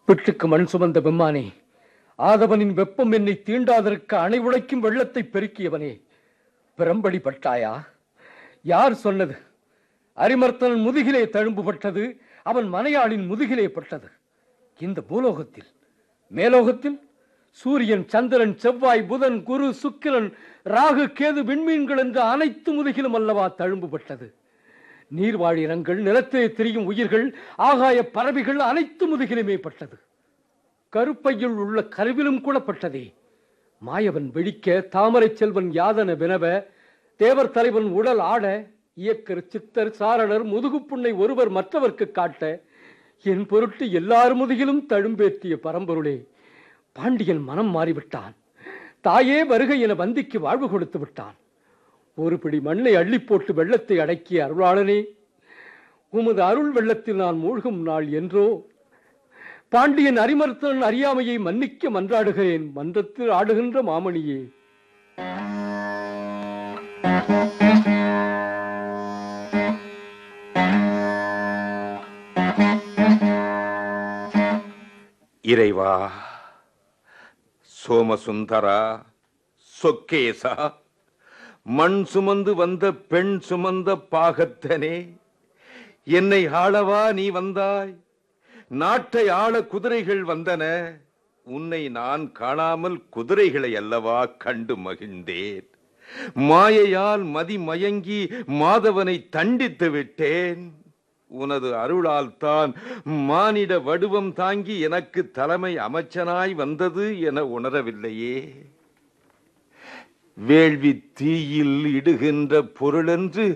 பிட்டுக்கு மண் சுமந்த பெம்மானே ஆதவனின் வெப்பம் என்னை தீண்டாதற்கு அணை உடைக்கும் வெள்ளத்தை பெருக்கியவனே பிரம்படி பட்டாயா யார் சொன்னது அரிமர்த்தனன் முதுகிலே தழும்புபட்டது அவன் மனையாளின் முதுகிலே பட்டது இந்த பூலோகத்தில் மேலோகத்தில் சூரியன் சந்திரன் செவ்வாய் புதன் குரு சுக்கிரன் ராகு கேது விண்மீன்கள் என்ற அனைத்து முதுகிலும் அல்லவா தழும்புபட்டது நீர்வாழ் இனங்கள் நிலத்திலே திரியும் உயிர்கள் ஆகாய பறவைகள் அனைத்து முதுகிலுமே பட்டது கருப்பையில் உள்ள கருவிலும் கூட பட்டதே மாயவன் வெடிக்க தாமரை செல்வன் யாதன வினவ தேவர் தலைவன் உடல் ஆட இயக்கர் சித்தர் சாரணர் முதுகுப்புண்ணை ஒருவர் மற்றவர்க்கு காட்ட என் பொருட்டு எல்லார் முதுகிலும் தழும்பேற்றிய பரம்பொருளே பாண்டியன் மனம் மாறிவிட்டான் தாயே வருகை என வந்திக்கு வாழ்வு கொடுத்து விட்டான் ஒரு பிடி மண்ணை அள்ளி போட்டு வெள்ளத்தை அடக்கிய அருளாளனே உமது அருள் வெள்ளத்தில் நான் மூழ்கும் நாள் என்றோ பாண்டியன் அரிமர்த்தன் அறியாமையை மன்னிக்க மன்றாடுகிறேன் மன்றத்தில் ஆடுகின்ற மாமணியே இறைவா சோமசுந்தரா சொக்கேசா மண் சுமந்து வந்த பெண் சுமந்த பாகத்தனே என்னை ஆளவா நீ வந்தாய் நாட்டை ஆள குதிரைகள் வந்தன உன்னை நான் காணாமல் குதிரைகளை அல்லவா கண்டு மகிழ்ந்தேன் மாயையால் மதிமயங்கி மாதவனை தண்டித்து விட்டேன் உனது அருளால் தான் மானிட வடிவம் தாங்கி எனக்கு தலைமை அமைச்சனாய் வந்தது என உணரவில்லையே வேள்வி தீயில் இடுகின்ற பொருளென்று